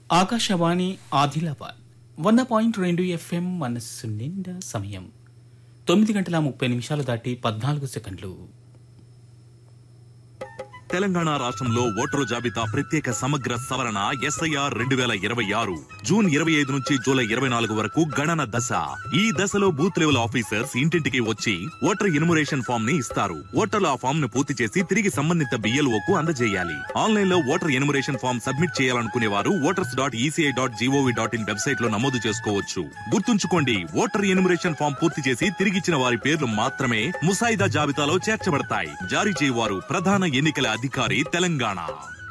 ఆకాశవాణి ఆదిలాబాద్ వంద పాయింట్ రెండు ఎఫ్ఎం మనస్సు నిండా సమయం తొమ్మిది గంటల ముప్పై నిమిషాలు దాటి పద్నాలుగు సెకండ్లు తెలంగాణ రాష్ట్రంలో ఓటరు జాబితా ప్రత్యేక సమగ్ర సవరణ ఎస్ఐఆర్ రెండు వేల ఇరవై ఆరు జూన్ ఇరవై ఐదు నుంచి జూలై ఇరవై నాలుగు వరకు గణన దశ ఈ దశలో బూత్ లెవెల్ ఆఫీసర్స్ ఇంటింటికి వచ్చి ఓటర్ ఎన్యుమరేషన్ ఫామ్ ని ఇస్తారు ఓటర్లు ఆ ఫామ్ ను పూర్తి చేసి తిరిగి సంబంధిత బిఎల్ఓ కు అందజేయాలి ఆన్లైన్ లో ఓటర్ ఎన్యుమరేషన్ ఫామ్ సబ్మిట్ చేయాలనుకునే వారు voters dot ECI dot gov dot in website లో నమోదు చేసుకోవచ్చు గుర్తుంచుకోండి ఓటర్ ఎన్యుమరేషన్ ఫామ్ పూర్తి చేసి తిరిగిచ్చిన వారి పేర్లు మాత్రమే ముసాయిదా జాబితాలో చేర్చబడతాయి జారీ చేయవారు ప్రధాన ఎన్నికల అధికారి తెలంగాణ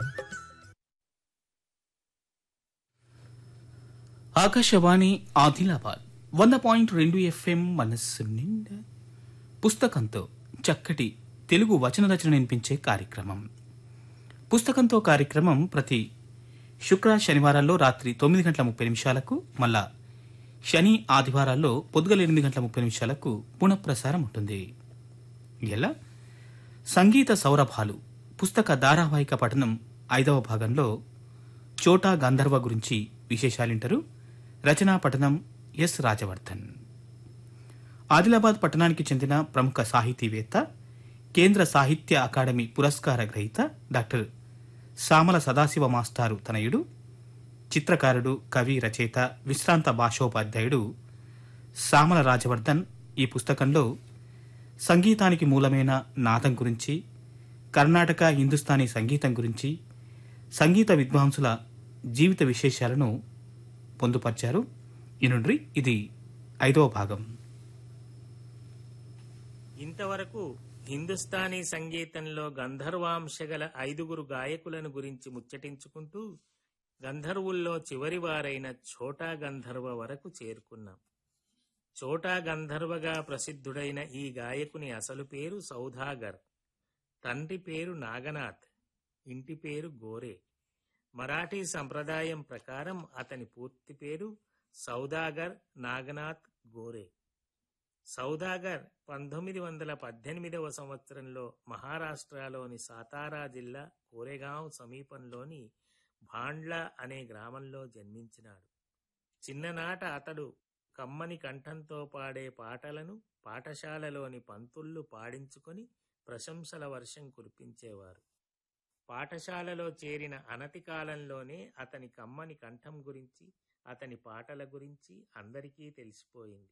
ఆకాశవాణి ఆదిలాబాద్ వంద పాయింట్ రెండు ఎఫ్ఎం మనస్సు నిండా పుస్తకంతో చక్కటి తెలుగు వచన రచన వినిపించే కార్యక్రమం పుస్తకంతో కార్యక్రమం ప్రతి శుక్ర శనివారాల్లో రాత్రి తొమ్మిది గంటల ముప్పై నిమిషాలకు మళ్ళా శని ఆదివారాల్లో పొద్దుగల ఎనిమిది గంటల ముప్పై నిమిషాలకు పునఃప్రసారం ఉంటుంది ఎలా సంగీత సౌరభాలు పుస్తక ధారావాహిక పఠనం ఐదవ భాగంలో చోటా గంధర్వ గురించి విశేషాలింటారు రచనా పఠనం ఎస్ రాజవర్ధన్ ఆదిలాబాద్ పట్టణానికి చెందిన ప్రముఖ సాహితీవేత్త కేంద్ర సాహిత్య అకాడమీ పురస్కార గ్రహీత డాక్టర్ సామల సదాశివ మాస్టారు తనయుడు చిత్రకారుడు కవి రచయిత విశ్రాంత భాషోపాధ్యాయుడు సామల రాజవర్ధన్ ఈ పుస్తకంలో సంగీతానికి మూలమైన నాదం గురించి కర్ణాటక హిందుస్థానీ సంగీతం గురించి సంగీత విద్వాంసుల జీవిత విశేషాలను పొందుపరిచారు ఈ నుండి ఇది ఐదవ భాగం ఇంతవరకు హిందుస్థానీ సంగీతంలో గంధర్వాంశ గల ఐదుగురు గాయకులను గురించి ముచ్చటించుకుంటూ గంధర్వుల్లో చివరివారైన ఛోటా గంధర్వ వరకు చేరుకున్నాం చోటా గంధర్వగా ప్రసిద్ధుడైన ఈ గాయకుని అసలు పేరు సౌధాగర్ తండ్రి పేరు నాగనాథ్ ఇంటి పేరు గోరే మరాఠీ సంప్రదాయం ప్రకారం అతని పూర్తి పేరు సౌదాగర్ నాగనాథ్ గోరే సౌదాగర్ పంతొమ్మిది వందల పద్దెనిమిదవ సంవత్సరంలో మహారాష్ట్రలోని సాతారా జిల్లా కోరెగాం సమీపంలోని భాండ్లా అనే గ్రామంలో జన్మించినాడు చిన్ననాట అతడు కమ్మని కంఠంతో పాడే పాటలను పాఠశాలలోని పంతుళ్ళు పాడించుకొని ప్రశంసల వర్షం కురిపించేవారు పాఠశాలలో చేరిన అనతి కాలంలోనే అతని కమ్మని కంఠం గురించి అతని పాటల గురించి అందరికీ తెలిసిపోయింది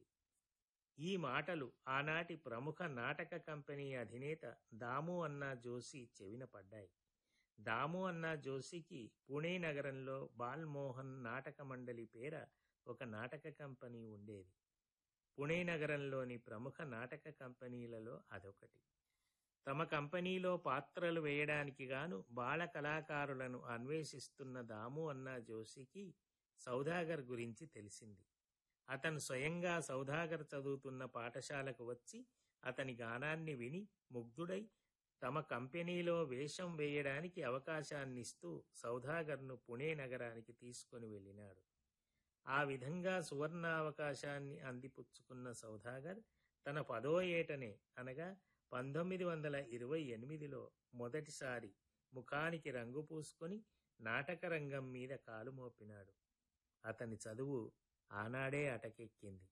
ఈ మాటలు ఆనాటి ప్రముఖ నాటక కంపెనీ అధినేత దాము అన్నా జోషి చెవిన పడ్డాయి దాము అన్నా జోషికి పుణే నగరంలో బాల్మోహన్ నాటక మండలి పేర ఒక నాటక కంపెనీ ఉండేది పుణే నగరంలోని ప్రముఖ నాటక కంపెనీలలో అదొకటి తమ కంపెనీలో పాత్రలు వేయడానికి గాను బాల కళాకారులను అన్వేషిస్తున్న దాము అన్నా జోషికి సౌదాగర్ గురించి తెలిసింది అతను స్వయంగా సౌదాగర్ చదువుతున్న పాఠశాలకు వచ్చి అతని గానాన్ని విని ముగ్ధుడై తమ కంపెనీలో వేషం వేయడానికి అవకాశాన్నిస్తూ సౌదాగర్ను పుణే నగరానికి తీసుకొని వెళ్ళినాడు ఆ విధంగా సువర్ణావకాశాన్ని అందిపుచ్చుకున్న సౌదాగర్ తన పదో ఏటనే అనగా పంతొమ్మిది వందల ఇరవై ఎనిమిదిలో మొదటిసారి ముఖానికి రంగు పూసుకొని నాటక రంగం మీద కాలు మోపినాడు అతని చదువు ఆనాడే అటకెక్కింది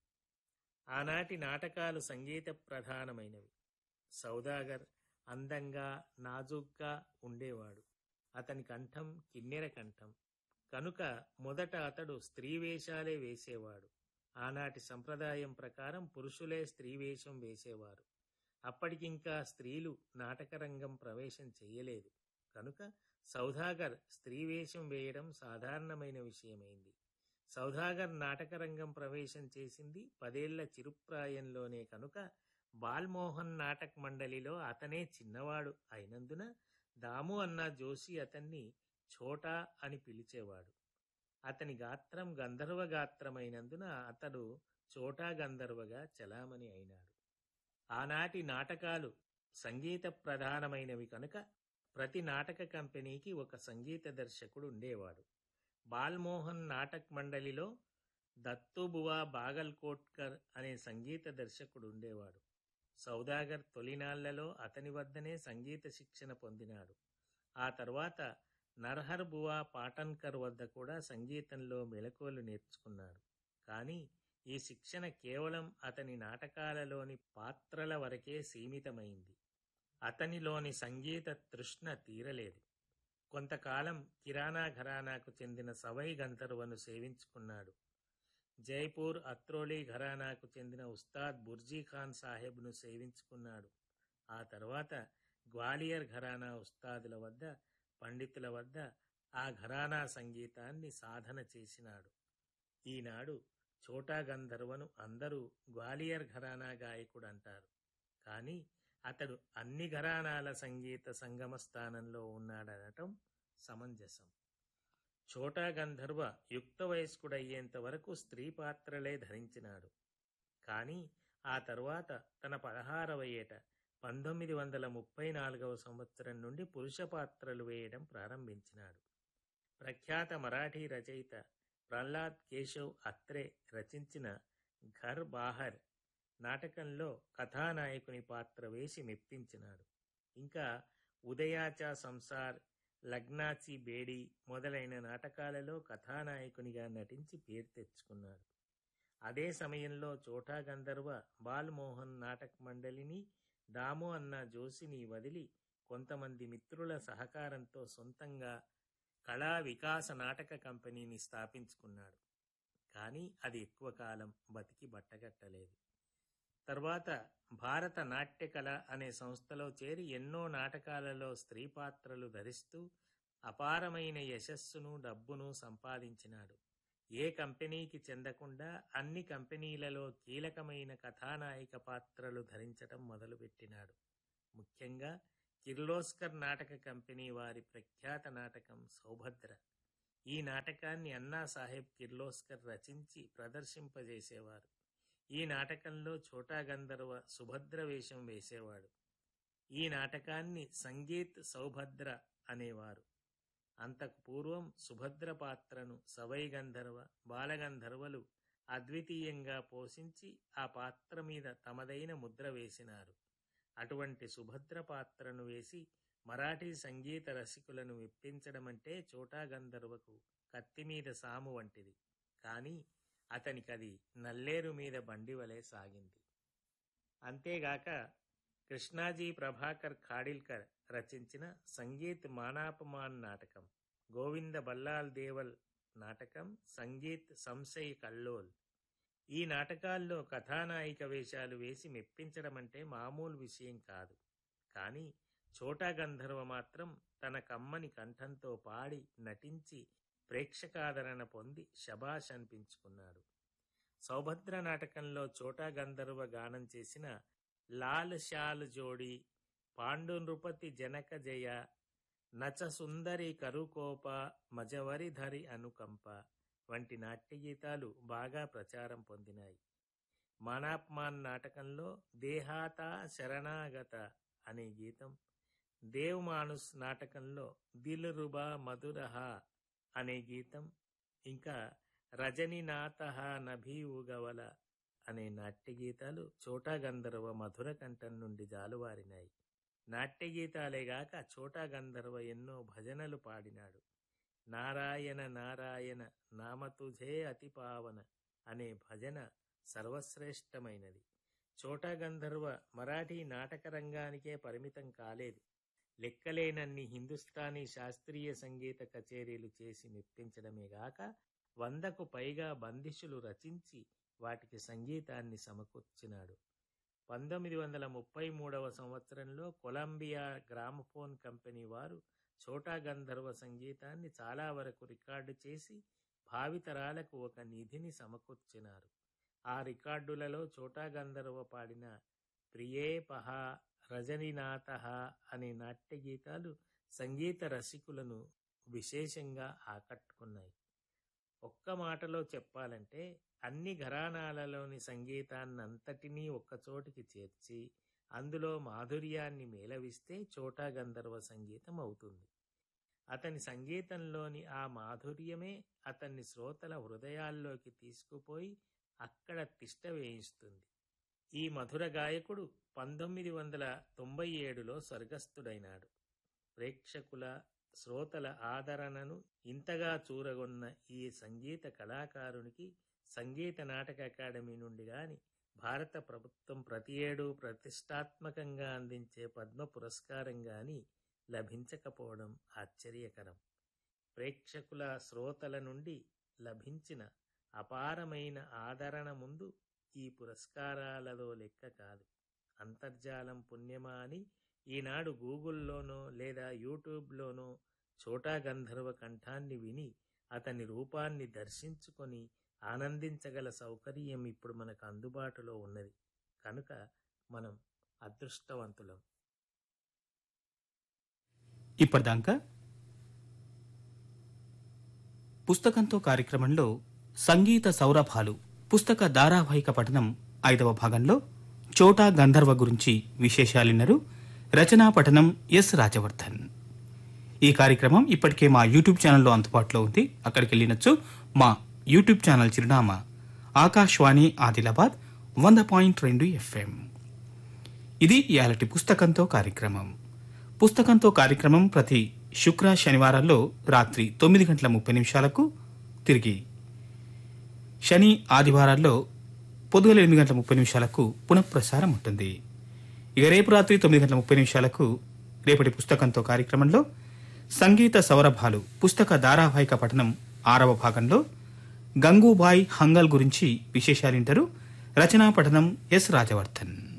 ఆనాటి నాటకాలు సంగీత ప్రధానమైనవి సౌదాగర్ అందంగా నాజుగ్గా ఉండేవాడు అతని కంఠం కిన్నెర కంఠం కనుక మొదట అతడు స్త్రీ వేషాలే వేసేవాడు ఆనాటి సంప్రదాయం ప్రకారం పురుషులే స్త్రీ వేషం వేసేవారు అప్పటికింకా స్త్రీలు నాటకరంగం ప్రవేశం చెయ్యలేదు కనుక సౌదాగర్ స్త్రీ వేషం వేయడం సాధారణమైన విషయమైంది సౌదాగర్ నాటకరంగం ప్రవేశం చేసింది పదేళ్ల చిరుప్రాయంలోనే కనుక బాల్మోహన్ నాటక్ మండలిలో అతనే చిన్నవాడు అయినందున దాము అన్న జోషి అతన్ని ఛోటా అని పిలిచేవాడు అతని గాత్రం గంధర్వ గాత్రమైనందున అతడు చోటా గంధర్వగా చలామణి అయినాడు ఆనాటి నాటకాలు సంగీత ప్రధానమైనవి కనుక ప్రతి నాటక కంపెనీకి ఒక సంగీత దర్శకుడు ఉండేవాడు బాల్మోహన్ నాటక్ మండలిలో దత్తుబువా బాగల్కోట్కర్ అనే సంగీత దర్శకుడు ఉండేవాడు సౌదాగర్ తొలినాళ్లలో అతని వద్దనే సంగీత శిక్షణ పొందినాడు ఆ తర్వాత నర్హర్ బువా పాటన్కర్ వద్ద కూడా సంగీతంలో మెలకువలు నేర్చుకున్నాడు కానీ ఈ శిక్షణ కేవలం అతని నాటకాలలోని పాత్రల వరకే సీమితమైంది అతనిలోని సంగీత తృష్ణ తీరలేదు కొంతకాలం కిరాణా ఘరానాకు చెందిన సవై గంధర్వను సేవించుకున్నాడు జైపూర్ అత్రోలి ఘరానాకు చెందిన ఉస్తాద్ బుర్జీ ఖాన్ సాహెబ్ను సేవించుకున్నాడు ఆ తర్వాత గ్వాలియర్ ఘరానా ఉస్తాదుల వద్ద పండితుల వద్ద ఆ ఘరానా సంగీతాన్ని సాధన చేసినాడు ఈనాడు చోటా గంధర్వను అందరూ గ్వాలియర్ ఘరానా గాయకుడు అంటారు కానీ అతడు అన్ని ఘరానాల సంగీత సంగమ స్థానంలో ఉన్నాడనటం సమంజసం చోటా గంధర్వ యుక్త వయస్కుడయ్యేంత వరకు స్త్రీ పాత్రలే ధరించినాడు కానీ ఆ తరువాత తన పదహారవ ఏట పంతొమ్మిది వందల ముప్పై నాలుగవ సంవత్సరం నుండి పురుష పాత్రలు వేయడం ప్రారంభించినాడు ప్రఖ్యాత మరాఠీ రచయిత ప్రహ్లాద్ కేశవ్ అత్రే రచించిన ఘర్ బాహర్ నాటకంలో కథానాయకుని పాత్ర వేసి మెప్పించినాడు ఇంకా ఉదయాచా సంసార్ లగ్నాచి బేడి మొదలైన నాటకాలలో కథానాయకునిగా నటించి పేరు తెచ్చుకున్నాడు అదే సమయంలో చోటా గంధర్వ బాల్మోహన్ నాటక మండలిని దాము అన్న జోషిని వదిలి కొంతమంది మిత్రుల సహకారంతో సొంతంగా కళా వికాస నాటక కంపెనీని స్థాపించుకున్నాడు కానీ అది ఎక్కువ కాలం బతికి బట్టగట్టలేదు తర్వాత భారత నాట్య కళ అనే సంస్థలో చేరి ఎన్నో నాటకాలలో స్త్రీ పాత్రలు ధరిస్తూ అపారమైన యశస్సును డబ్బును సంపాదించినాడు ఏ కంపెనీకి చెందకుండా అన్ని కంపెనీలలో కీలకమైన కథానాయిక పాత్రలు ధరించటం మొదలుపెట్టినాడు ముఖ్యంగా కిర్లోస్కర్ నాటక కంపెనీ వారి ప్రఖ్యాత నాటకం సౌభద్ర ఈ నాటకాన్ని అన్నా సాహెబ్ కిర్లోస్కర్ రచించి ప్రదర్శింపజేసేవారు ఈ నాటకంలో చోటా గంధర్వ సుభద్ర వేషం వేసేవాడు ఈ నాటకాన్ని సంగీత్ సౌభద్ర అనేవారు అంతకు పూర్వం సుభద్ర పాత్రను సవై గంధర్వ బాలగంధర్వలు అద్వితీయంగా పోషించి ఆ పాత్ర మీద తమదైన ముద్ర వేసినారు అటువంటి సుభద్ర పాత్రను వేసి మరాఠీ సంగీత రసికులను మెప్పించడమంటే చోటా గంధర్వకు కత్తి మీద సాము వంటిది కానీ అతనికది నల్లేరు మీద బండి వలె సాగింది అంతేగాక కృష్ణాజీ ప్రభాకర్ ఖాడిల్కర్ రచించిన సంగీత్ మానాపమాన్ నాటకం గోవింద బల్లాల్ దేవల్ నాటకం సంగీత్ సంశయ్ కల్లోల్ ఈ నాటకాల్లో కథానాయిక వేషాలు వేసి మెప్పించడమంటే మామూలు విషయం కాదు కానీ చోటా గంధర్వ మాత్రం తన కమ్మని కంఠంతో పాడి నటించి ప్రేక్షకాదరణ పొంది శబాష్ అనిపించుకున్నాడు సౌభద్ర నాటకంలో చోటా గంధర్వ గానం చేసిన లాల్ షాల్ జోడి పాండు నృపతి జనక జయ నచ సుందరి కరుకోప మజవరి ధరి అనుకంప వంటి నాట్య గీతాలు బాగా ప్రచారం పొందినాయి మానాప్మాన్ నాటకంలో దేహాత శరణాగత అనే గీతం దేవ్ మానుస్ నాటకంలో దిల్ రుబా మధురహ అనే గీతం ఇంకా రజనీనాథ నభీ ఉగవల అనే నాట్య గీతాలు చోటా గంధర్వ మధుర కంఠం నుండి జాలువారినాయి నాట్య గీతాలేగాక చోటా గంధర్వ ఎన్నో భజనలు పాడినాడు నారాయణ నారాయణ నామతుజే అతి పావన అనే భజన సర్వశ్రేష్టమైనది చోటా గంధర్వ మరాఠీ నాటక రంగానికే పరిమితం కాలేదు లెక్కలేనన్ని హిందుస్థానీ శాస్త్రీయ సంగీత కచేరీలు చేసి మెప్పించడమే గాక వందకు పైగా బందిషులు రచించి వాటికి సంగీతాన్ని సమకూర్చినాడు పంతొమ్మిది వందల ముప్పై మూడవ సంవత్సరంలో కొలంబియా గ్రామఫోన్ కంపెనీ వారు చోటా గంధర్వ సంగీతాన్ని చాలా వరకు రికార్డు చేసి భావితరాలకు ఒక నిధిని సమకూర్చినారు ఆ రికార్డులలో చోటా గంధర్వ పాడిన ప్రియే పహ రజనీనాథ అనే నాట్య గీతాలు సంగీత రసికులను విశేషంగా ఆకట్టుకున్నాయి ఒక్క మాటలో చెప్పాలంటే అన్ని ఘరానాలలోని సంగీతాన్నంతటినీ ఒక్కచోటికి చేర్చి అందులో మాధుర్యాన్ని మేళవిస్తే చోటా గంధర్వ సంగీతం అవుతుంది అతని సంగీతంలోని ఆ మాధుర్యమే అతన్ని శ్రోతల హృదయాల్లోకి తీసుకుపోయి అక్కడ తిష్ట వేయిస్తుంది ఈ మధుర గాయకుడు పంతొమ్మిది వందల తొంభై ఏడులో స్వర్గస్థుడైనాడు ప్రేక్షకుల శ్రోతల ఆదరణను ఇంతగా చూరగొన్న ఈ సంగీత కళాకారునికి సంగీత నాటక అకాడమీ నుండి గాని భారత ప్రభుత్వం ప్రతి ఏడు ప్రతిష్టాత్మకంగా అందించే పద్మ పురస్కారం గాని లభించకపోవడం ఆశ్చర్యకరం ప్రేక్షకుల శ్రోతల నుండి లభించిన అపారమైన ఆదరణ ముందు ఈ పురస్కారాలలో లెక్క కాదు అంతర్జాలం పుణ్యమా అని ఈనాడు గూగుల్లోనో లేదా యూట్యూబ్లోనో చోటా గంధర్వ కంఠాన్ని విని అతని రూపాన్ని దర్శించుకొని ఆనందించగల సౌకర్యం ఇప్పుడు మనకు అందుబాటులో ఉన్నది కనుక మనం అదృష్టవంతులం ఇప్పటిదాకా పుస్తకంతో కార్యక్రమంలో సంగీత సౌరభాలు పుస్తక ధారావాహిక పఠనం ఐదవ భాగంలో చోటా గంధర్వ గురించి విశేషాలిన్నరు రచనా పఠనం ఎస్ రాజవర్ధన్ ఈ కార్యక్రమం ఇప్పటికే మా యూట్యూబ్ ఛానల్లో అందుబాటులో ఉంది అక్కడికి వెళ్ళినచ్చు మా యూట్యూబ్ ఛానల్ చిరునామా ఆకాశవాణి ఆదిలాబాద్ వంద పాయింట్ రెండు ఎఫ్ఎం ఇది ఇయాలటి పుస్తకంతో కార్యక్రమం పుస్తకంతో కార్యక్రమం ప్రతి శుక్ర శనివారాల్లో రాత్రి తొమ్మిది గంటల ముప్పై నిమిషాలకు తిరిగి శని ఆదివారాల్లో పొద్దుగల ఎనిమిది గంటల ముప్పై నిమిషాలకు పునఃప్రసారం ఉంటుంది ఇక రేపు రాత్రి తొమ్మిది గంటల ముప్పై నిమిషాలకు రేపటి పుస్తకంతో కార్యక్రమంలో సంగీత సౌరభాలు పుస్తక ధారావాహిక పఠనం ఆరవ భాగంలో గంగూబాయ్ హంగల్ గురించి విశేషాలింటారు రచనా పఠనం ఎస్ రాజవర్ధన్